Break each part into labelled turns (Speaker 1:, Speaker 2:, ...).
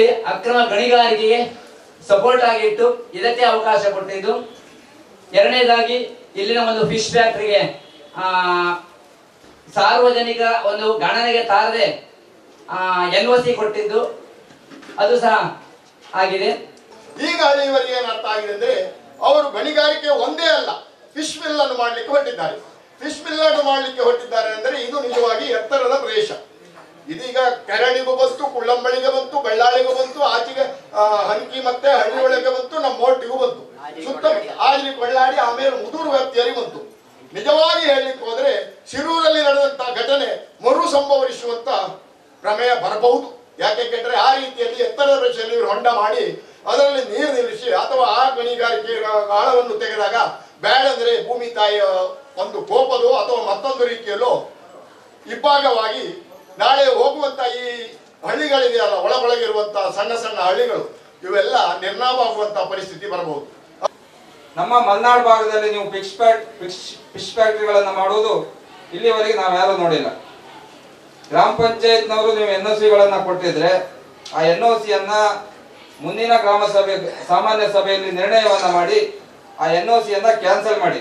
Speaker 1: ಇಲ್ಲಿ ಅಕ್ರಮ ಗಣಿಗಾರಿಕೆಗೆ ಸಪೋರ್ಟ್ ಆಗಿ ಇಟ್ಟು ಇದಕ್ಕೆ ಅವಕಾಶ ಕೊಟ್ಟಿದ್ದು ಎರಡನೇದಾಗಿ ಇಲ್ಲಿನ ಒಂದು ಫಿಶ್ ಫ್ಯಾಕ್ಟರಿಗೆ ಆ ಸಾರ್ವಜನಿಕ ಒಂದು ಗಣನೆಗೆ ತಾರದೆ ಎನ್ ಒ ಸಿ ಕೊಟ್ಟಿದ್ದು ಅದು ಸಹ ಆಗಿದೆ
Speaker 2: ಈಗ ಇವರಿಗೆ ಏನು ಅರ್ಥ ಆಗಿದೆ ಅಂದ್ರೆ ಅವರು ಗಣಿಗಾರಿಕೆ ಒಂದೇ ಅಲ್ಲ ಫಿಶ್ ಮಿಲ್ ಅನ್ನು ಮಾಡಲಿಕ್ಕೆ ಹೊರಟಿದ್ದಾರೆ ಫಿಶ್ ಮಿಲ್ ಅನ್ನು ಮಾಡಲಿಕ್ಕೆ ಹೊರಟಿದ್ದಾರೆ ಅಂದ್ರೆ ಇದು ನಿಜವಾಗಿ ಎತ್ತರದ ಪ್ರದೇಶ ಇದೀಗ ಕೆರಳಿಗೂ ಬಂತು ಕುಳ್ಳಂಬಳಿಗೆ ಬಂತು ಬೆಳ್ಳಾಳಿಗೂ ಬಂತು ಆಚೆಗೆ ಆ, ಹಂಕಿ ಮತ್ತೆ ಹಳ್ಳಿ ಒಳಗೆ ಬಂತು ನಮ್ಮ ಮೋಟಿಗೂ ಬಂತು ಸುತ್ತ ಆಜಲಿ ಕೊಳ್ಳಾಡಿ ಆಮೇಲೆ ಮುದೂರು ವ್ಯಾಪ್ತಿಯಲ್ಲಿ ಬಂತು ನಿಜವಾಗಿ ಹೇಳಲಿಕ್ಕೆ ಹೋದ್ರೆ ಶಿರೂರಲ್ಲಿ ನಡೆದಂತ ಘಟನೆ ಮರು ಸಂಭವಿಸುವಂತ ಪ್ರಮೇಯ ಬರಬಹುದು ಯಾಕೆ ಕೇಳಿದ್ರೆ ಆ ರೀತಿಯಲ್ಲಿ ಎತ್ತರದ ಪ್ರದೇಶದಲ್ಲಿ ಇವರು ಹೊಂಡ ಮಾಡಿ ಅದರಲ್ಲಿ ನೀರು ನಿಲ್ಲಿಸಿ ಅಥವಾ ಆ ಗಣಿಗಾರಿಕೆ ಆಳವನ್ನು ತೆಗೆದಾಗ ಬೇಡಂದ್ರೆ ಭೂಮಿ ತಾಯಿಯ ಒಂದು ಕೋಪದೋ ಅಥವಾ ಮತ್ತೊಂದು ರೀತಿಯಲ್ಲೋ ಇಬ್ಬಾಗವಾಗಿ ನಾಳೆ ಹೋಗುವಂತ ಈ ಹಳ್ಳಿಗಳಿದೆಯಲ್ಲ ಒಳಗೊಳಗಿರುವಂತ ಸಣ್ಣ ಸಣ್ಣ ಹಳ್ಳಿಗಳು ಇವೆಲ್ಲ ನಿರ್ನಾಮವಾಗುವಂತ ಪರಿಸ್ಥಿತಿ ಬರಬಹುದು
Speaker 3: ನಮ್ಮ ಮಲೆನಾಡು ಭಾಗದಲ್ಲಿ ನೀವು ಫಿಶ್ ಫ್ಯಾಕ್ಟ್ ಫಿಶ್ ಫಿಶ್ ಫ್ಯಾಕ್ಟ್ರಿಗಳನ್ನು ಮಾಡುವುದು ಇಲ್ಲಿವರೆಗೆ ನಾವು ಯಾರು ನೋಡಿಲ್ಲ ಗ್ರಾಮ ಪಂಚಾಯತ್ನವರು ನೀವು ಎನ್ ಒ ಸಿಗಳನ್ನ ಕೊಟ್ಟಿದ್ರೆ ಆ ಎನ್ ಒ ಸಿಯನ್ನ ಮುಂದಿನ ಗ್ರಾಮ ಸಭೆ ಸಾಮಾನ್ಯ ಸಭೆಯಲ್ಲಿ ನಿರ್ಣಯವನ್ನ ಮಾಡಿ ಆ ಎನ್ ಒ ಸಿಯನ್ನ ಕ್ಯಾನ್ಸಲ್ ಮಾಡಿ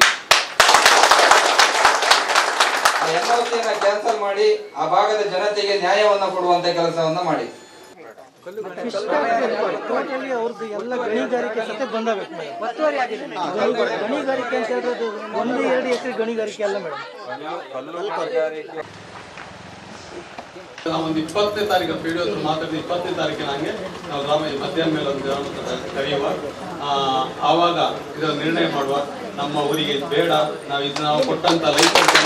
Speaker 3: ಆ ಎನ್ ಒ ಸಿಯನ್ನ ಕ್ಯಾನ್ಸಲ್ ಮಾಡಿ ಆ ಭಾಗದ ಜನತೆಗೆ ನ್ಯಾಯವನ್ನ ಕೊಡುವಂತ ಕೆಲಸವನ್ನ ಮಾಡಿ
Speaker 4: ಟೋಟಲಿ ಅವ್ರದ್ದು ಎಲ್ಲ ಗಣಿಗಾರಿಕೆ ಸತೆ ಬಂದಾಗಬೇಕು ಗಣಿಗಾರಿಕೆ ಅಂತ ಹೇಳಿದ್ರೆ ಒಂದು ಎರಡು ಎಕರೆ ಗಣಿಗಾರಿಕೆ ಅಲ್ಲ ಮೇಡಮ್
Speaker 5: ಒಂದು ಇಪ್ಪತ್ತನೇ ತಾರೀಕು ಪಿ ಡಿ ಹತ್ರ ಮಾತಾಡಿದ ಇಪ್ಪತ್ತನೇ ತಾರೀಕಿನ ಹಂಗೆ ನಾವು ಗ್ರಾಮ ಮಧ್ಯಾಹ್ನ ಮೇಲೆ ಒಂದು ಗ್ರಾಮ ಕರೆಯುವ ಆ, ಆವಾಗ ಇದರ ನಿರ್ಣಯ ಮಾಡುವ ನಮ್ಮ ಊರಿಗೆ ಇದು ಬೇಡ ನಾವು ಇದು ನಾವು ಕೊಟ್ಟಂತ ಲೈಸೆನ್ಸ್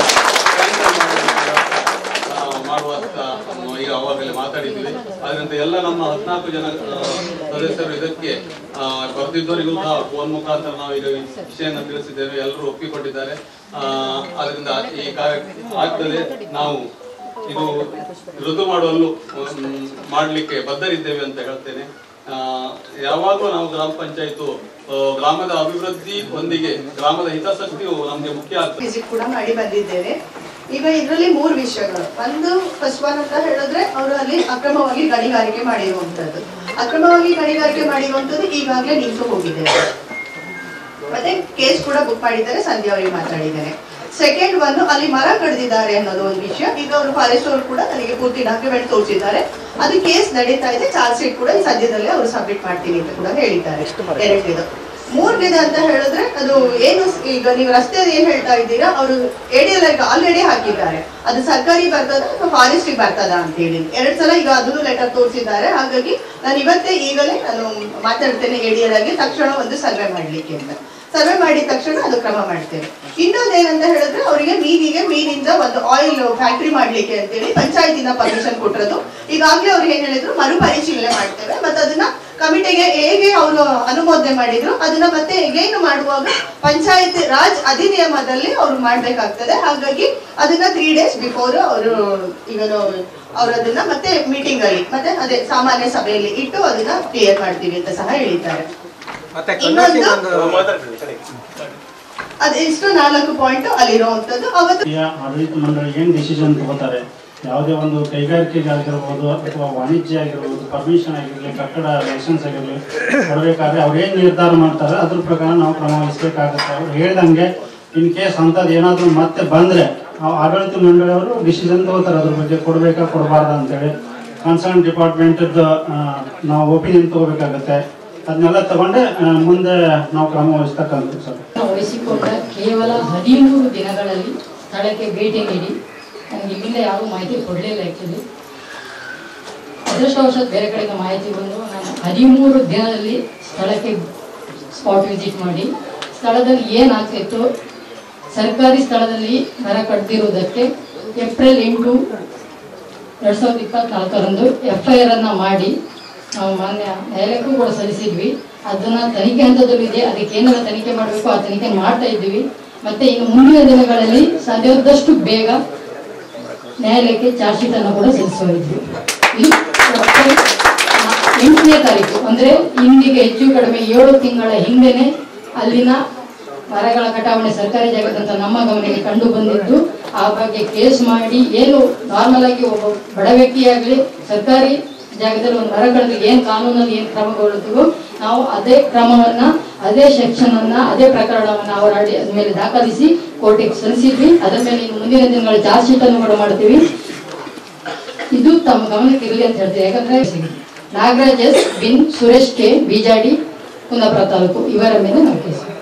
Speaker 5: ಮಾಡುವ ಅಂತ ಈಗ ಅವಾಗಲೇ ಮಾತಾಡಿದ್ವಿ ಅದರಿಂದ ಎಲ್ಲ ನಮ್ಮ ಹದಿನಾಲ್ಕು ಜನ ಆ, ಸದಸ್ಯರು ಇದಕ್ಕೆ ಆ, ಬರ್ತಿದ್ದವರಿಗೂ ಸಹ ಫೋನ್ ಮುಖಾಂತರ ನಾವು ಈಗ ಈ ವಿಷಯನ ತಿಳಿಸಿದ್ದೇವೆ ಎಲ್ಲರೂ ಒಪ್ಪಿಕೊಂಡಿದ್ದಾರೆ ಆ, ಅದರಿಂದ ಈ ಕಾರ್ಯ ಆಗ್ತದೆ ನಾವು ಇದು ಋತು ಮಾಡಲು ಮಾಡಲಿಕ್ಕೆ ಬದ್ಧರಿದ್ದೇವೆ ಅಂತ ಹೇಳ್ತೇನೆ ಆ, ಯಾವಾಗಲೂ ನಾವು ಗ್ರಾಮ ಪಂಚಾಯತ್ ಗ್ರಾಮದ ಅಭಿವೃದ್ಧಿ ಒಂದಿಗೆ ಗ್ರಾಮದ ಹಿತಾಸಕ್ತಿಯು ನಮಗೆ ಮುಖ್ಯ ಆಗ್ತದೆ
Speaker 6: ವಿಸಿಟ್ ಕೂಡ ಮಾಡಿ ಬಂದಿದ್ದೇವೆ ಈಗ ಇದರಲ್ಲಿ ಮೂರು ವಿಷಯಗಳು ಒಂದು ಫಸ್ಟ್ ಒನ್ ಅಂತ ಹೇಳಿದ್ರೆ ಅವರು ಅಲ್ಲಿ ಅಕ್ರಮವಾಗಿ ಗಣಿಗಾರಿಕೆ ಮಾಡಿರುವಂತದ್ದು ಅಕ್ರಮವಾಗಿ ಗಣಿಗಾರಿಕೆ ಮಾಡಿರುವಂತದ್ದು ಈಗಾಗಲೇ ನಿಂತು ಹೋಗಿದೆ ಮತ್ತೆ ಕೇಸ್ ಕೂಡ ಬುಕ್ ಮಾಡಿದ್ದಾರೆ ಸಂಧ್ಯಾ ಅವರಿಗೆ ಮಾತಾಡಿದ್ದಾರೆ ಸೆಕೆಂಡ್ ಒಂದು ಅಲ್ಲಿ ಮರ ಕಡಿದಿದ್ದಾರೆ ಅನ್ನೋದು ಒಂದು ವಿಷಯ ಈಗ ಅವರು ಫಾರೆಸ್ಟ್ ಅವರು ಕೂಡ ನನಗೆ ಪೂರ್ತಿ ಡಾಕ್ಯುಮೆಂಟ್ ತೋರಿಸಿದ್ದಾರೆ ಅದು ಕೇಸ್ ನಡೀತಾ ಇದೆ ಚಾರ್ಜ್ ಶೀಟ್ ಕೂಡ ಈ ಸದ್ಯದಲ್ಲೇ ಅವರು ಸಬ್ಮಿಟ್ ಮಾಡ್ತೀನಿ ಅಂತ ಕೂಡ ಹೇಳಿದ್ದಾರೆ ಎರಡನೇದು ಮೂರನೇದು ಅಂತ ಹೇಳಿದ್ರೆ ಅದು ಏನು ಸ್- ಈಗ ನೀವು ರಸ್ತೆ ಏನ್ ಹೇಳ್ತಾ ಇದ್ದೀರಾ ಅವರು ಎಡಿಎಲ್ ಆಲ್ರೆಡಿ ಹಾಕಿದ್ದಾರೆ ಅದು ಸರ್ಕಾರಿ ಬರ್ತದ ಅಥವಾ ಫಾರೆಸ್ಟ್ ಬರ್ತದ ಅಂತ ಹೇಳಿ ಎರಡ್ ಸಲ ಈಗ ಅದನ್ನು ಲೆಟರ್ ತೋರಿಸಿದ್ದಾರೆ ಹಾಗಾಗಿ ನಾನು ಇವತ್ತೇ ಈಗಲೇ ನಾನು ಮಾತಾಡ್ತೇನೆ ಎಡಿಎಲ್ ಆಗಿ ತಕ್ಷಣ ಒಂದು ಸರ್ವೆ ಮಾಡ್ಲಿಕ್ಕೆ ಅಂತ ಸರ್ವೆ ಮಾಡಿದ ತಕ್ಷಣ ಅದು ಕ್ರಮ ಮಾಡ್ತೇವೆ ಇನ್ನೊಂದು ಏನಂತ ಹೇಳಿದ್ರೆ ಅವರಿಗೆ ಮೀನಿಗೆ ಮೀನಿಂದ ಒಂದು ಆಯಿಲ್ ಫ್ಯಾಕ್ಟ್ರಿ ಮಾಡ್ಲಿಕ್ಕೆ ಅಂತೇಳಿ ಪಂಚಾಯತಿನ ಪರ್ಮಿಷನ್ ಕೊಟ್ಟಿರೋದು ಈಗಾಗಲೇ ಅವ್ರು ಏನ್ ಹೇಳಿದ್ರು ಮರುಪರಿಶೀಲನೆ ಮಾಡ್ತೇವೆ ಮತ್ತೆ ಅದನ್ನ ಕಮಿಟಿಗೆ ಹೇಗೆ ಅವರು ಅನುಮೋದನೆ ಮಾಡಿದ್ರು ಅದನ್ನ ಮತ್ತೆ ಏನು ಮಾಡುವಾಗ ಪಂಚಾಯತ್ ರಾಜ್ ಅಧಿನಿಯಮದಲ್ಲಿ ಅವ್ರು ಮಾಡ್ಬೇಕಾಗ್ತದೆ ಹಾಗಾಗಿ ಅದನ್ನ ತ್ರೀ ಡೇಸ್ ಬಿಫೋರ್ ಅವರು ಈಗ ಅವ್ರು ಅದನ್ನ ಮತ್ತೆ ಮೀಟಿಂಗ್ ಅಲ್ಲಿ ಮತ್ತೆ ಅದೇ ಸಾಮಾನ್ಯ ಸಭೆಯಲ್ಲಿ ಇಟ್ಟು ಅದನ್ನ ಕ್ಲಿಯರ್ ಮಾಡ್ತೀವಿ ಅಂತ ಸಹ ಹೇಳಿದ್ದಾರೆ
Speaker 4: ಮತ್ತೆ
Speaker 6: ಇನ್ನೊಂದು ಅದಿಷ್ಟು ನಾಲ್ಕು ಪಾಯಿಂಟ್ ಅಲ್ಲಿರುವಂತದ್ದು ಅವತ್ತು
Speaker 7: ರಾಷ್ಟ್ರೀಯ ಆಡಳಿತ ಮಂಡಳಿ ಏನ್ ಡಿಸಿಷನ್ ತಗೋತಾರೆ ಯಾವುದೇ ಒಂದು ಕೈಗಾರಿಕೆಗೆ ಆಗಿರ್ಬೋದು ಅಥವಾ ವಾಣಿಜ್ಯ ಆಗಿರ್ಬೋದು ಪರ್ಮಿಷನ್ ಆಗಿರಲಿ ಕಟ್ಟಡ ಲೈಸೆನ್ಸ್ ಆಗಿರಲಿ ಕೊಡಬೇಕಾದ್ರೆ ಅವ್ರು ಏನ್ ನಿರ್ಧಾರ ಮಾಡ್ತಾರೆ ಅದ್ರ ಪ್ರಕಾರ ನಾವು ಕ್ರಮ ವಹಿಸ್ಬೇಕಾಗುತ್ತೆ ಅವ್ರು ಹೇಳ್ದಂಗೆ ಇನ್ ಕೇಸ್ ಅಂಥದ್ದು ಏನಾದರೂ ಮತ್ತೆ ಬಂದ್ರೆ ಆ ಆಡಳಿತ ಮಂಡಳಿಯವರು ಡಿಸಿಷನ್ ತಗೋತಾರೆ ಅದ್ರ ಬಗ್ಗೆ ಕೊಡಬೇಕಾ ಕೊಡಬಾರ್ದ ಅಂತೇಳಿ ಕನ್ಸರ್ನ್ ಡಿಪಾರ್ಟ್ಮೆಂಟ್ ನಾವು ಒಪಿನಿಯನ್ ತಗೋಬೇಕಾಗತ್ತೆ ಅದನ್ನೆಲ್ಲ ತಗೊಂಡೆ ಆ, ಮುಂದೆ ನಾವು ಕ್ರಮ ವಹಿಸ್ತಕ್ಕಂಥದ್ದು ಸರ್
Speaker 8: ವಹಿಸಿಕೊಂಡ ಕೇವಲ ಹದಿಮೂರು ದಿನಗಳಲ್ಲಿ ಸ್ಥಳಕ್ಕೆ ಭೇಟಿ ನೀಡಿ ನನಗೆ ಇಲ್ಲಿಂದ ಯಾರೂ ಮಾಹಿತಿ ಕೊಡಲಿಲ್ಲ ಆ್ಯಕ್ಚುಲಿ ಅದೃಷ್ಟವಶಾತ್ ಬೇರೆ ಕಡೆಗೆ ಮಾಹಿತಿ ಬಂದು ನಾನು ಹದಿಮೂರು ದಿನದಲ್ಲಿ ಸ್ಥಳಕ್ಕೆ ಸ್ಪಾಟ್ ವಿಸಿಟ್ ಮಾಡಿ ಸ್ಥಳದಲ್ಲಿ ಏನಾಗ್ತಿತ್ತು ಸರ್ಕಾರಿ ಸ್ಥಳದಲ್ಲಿ ಮರ ಕಡ್ದಿರುವುದಕ್ಕೆ ಏಪ್ರಿಲ್ ಎಂಟು ಎರಡ್ ಸಾವಿರದ ಇಪ್ಪತ್ನಾಲ್ಕರಂದು ಎಫ್ ಐ ಆರ್ ಅನ್ನ ಮಾಡಿ ನಾವು ಮಾನ್ಯ ನ್ಯಾಯಾಲಯಕ್ಕೂ ಕೂಡ ಸಲ್ಲಿಸಿದ್ವಿ ಅದನ್ನ ತನಿಖೆ ಹಂತದಲ್ಲಿದೆ ಅದಕ್ಕೆ ಏನೆಲ್ಲ ತನಿಖೆ ಮಾಡಬೇಕು ಆ ತನಿಖೆ ಮಾಡ್ತಾ ಇದ್ದೀವಿ ಮತ್ತೆ ಇನ್ನು ಮುಂದಿನ ದಿನಗಳಲ್ಲಿ ಸಾಧ್ಯವಾದಷ್ಟು ಬೇಗ ನ್ಯಾಯಾಲಯಕ್ಕೆ ಚಾರ್ಜ್ ಶೀಟ್ ಅನ್ನು ಕೂಡ ಸಲ್ಲಿಸುವ ಇದ್ವಿ ಈ ಒಟ್ಟು ಎಂಟನೇ ತಾರೀಕು ಅಂದ್ರೆ ಇಂದಿಗೆ ಹೆಚ್ಚು ಕಡಿಮೆ ಏಳು ತಿಂಗಳ ಹಿಂದೆನೆ ಅಲ್ಲಿನ ಮರಗಳ ಕಟಾವಣೆ ಸರ್ಕಾರಿ ಜಾಗದಂತ ನಮ್ಮ ಗಮನಕ್ಕೆ ಕಂಡು ಬಂದಿದ್ದು ಆ ಬಗ್ಗೆ ಕೇಸ್ ಮಾಡಿ ಏನು ನಾರ್ಮಲ್ ಆಗಿ ಒಬ್ಬ ಬಡ ವ್ಯಕ್ತಿಯಾಗಲಿ ಸರ್ಕಾರಿ ಜಾಗದಲ್ಲಿ ಒಂದು ಮರ ಕಡಿದ್ರೆ ಏನ್ ಕಾನೂನಲ್ಲಿ ಏನ್ ಕ್ರಮಗೊಳ್ಳುತ್ತೀವೋ ನಾವು ಅದೇ ಕ್ರಮವನ್ನ ಅದೇ ಸೆಕ್ಷನ್ ಅನ್ನ ಅದೇ ಪ್ರಕರಣವನ್ನ ಅವರ ಅಡಿ ಮೇಲೆ ದಾಖಲಿಸಿ ಕೋರ್ಟಿಗೆ ಸಲ್ಲಿಸಿದ್ವಿ ಅದರ ಮೇಲೆ ಇನ್ನು ಮುಂದಿನ ದಿನಗಳಲ್ಲಿ ಚಾರ್ಜ್ ಶೀಟ್ ಅನ್ನು ಕೂಡ ಮಾಡ್ತೀವಿ ಇದು ತಮ್ಮ ಗಮನಕ್ಕೆ ಇರಲಿ ಅಂತ ಹೇಳ್ತೀವಿ ಯಾಕಂದ್ರೆ ನಾಗರಾಜ್ ಎಸ್ ಬಿನ್ ಸುರೇಶ್ ಕೆ ಬಿಜಾಡಿ ಕುಂದಾಪುರ ತಾಲೂಕು ಇವರ ಮೇಲೆ ನಾವು ಕೇಸ್